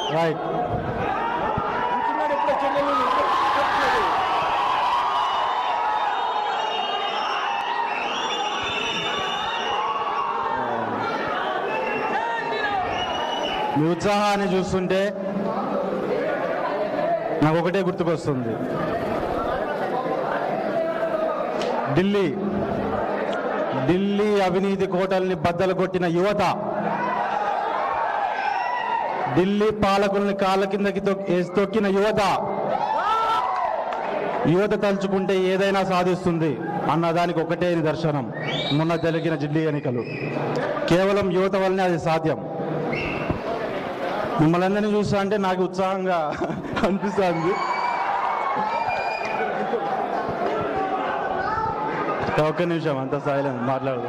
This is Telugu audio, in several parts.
రైట్ కూర్చున్నాడు ఎప్పుడో చెల్లెలు మీ ఉత్సాహాన్ని చూస్తుంటే నాకు ఒకటే గుర్తుకొస్తుంది ఢిల్లీ ఢిల్లీ అవినీతి కోటల్ని బద్దలు కొట్టిన యువత ఢిల్లీ పాలకుల్ని కాళ్ళ కిందకి తొక్- వేసి తొక్కిన యువత యువత తలుచుకుంటే ఏదైనా సాధిస్తుంది అన్నదానికి ఒకటే నిదర్శనం మొన్న జరిగిన ఢిల్లీ ఎన్నికలు కేవలం యువత వల్లనే అది సాధ్యం మిమ్మల్ని అందరినీ చూస్తా అంటే నాకు ఉత్సాహంగా అనిపిస్తుంది ఒక్క నిమిషం అంత సైలెంట్ మాట్లాడదు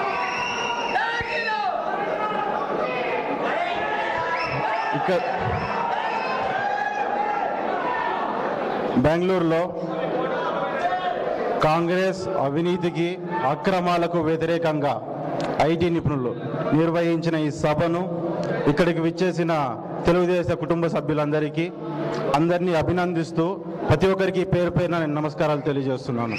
ఇక్కడ బెంగళూరులో కాంగ్రెస్ అవినీతికి అక్రమాలకు వ్యతిరేకంగా ఐటీ నిపుణులు నిర్వహించిన ఈ సభను ఇక్కడికి విచ్చేసిన తెలుగుదేశం కుటుంబ సభ్యులందరికీ అందరినీ అభినందిస్తూ ప్రతి ఒక్కరికి పేరు పేరున నేను నమస్కారాలు తెలియజేస్తున్నాను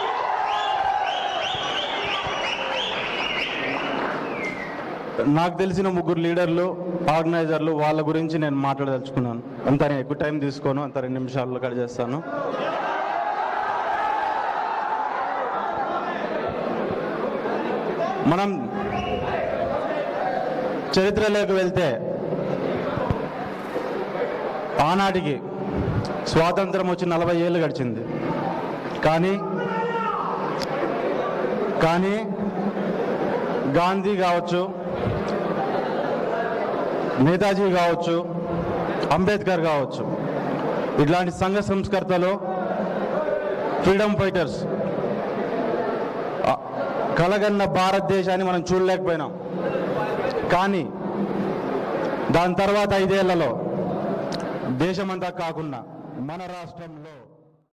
నాకు తెలిసిన ముగ్గురు లీడర్లు ఆర్గనైజర్లు వాళ్ళ గురించి నేను మాట్లాడదలుచుకున్నాను అంత నేను ఎక్కువ టైం తీసుకోను అంత రెండు నిమిషాల్లో కట్ చేస్తాను మనం చరిత్రలోకి వెళ్తే ఆనాటికి స్వాతంత్రం వచ్చి నలభై ఏళ్ళు గడిచింది కానీ కానీ గాంధీ కావచ్చు నేతాజీ కావచ్చు అంబేద్కర్ కావచ్చు ఇట్లాంటి సంఘ సంస్కర్తలు ఫ్రీడమ్ ఫైటర్స్ ఆ, కలగన్న భారతదేశాన్ని మనం చూడలేకపోయినాం కానీ దాని తర్వాత ఐదేళ్లలో దేశమంతా కాకుండా మన రాష్ట్రంలో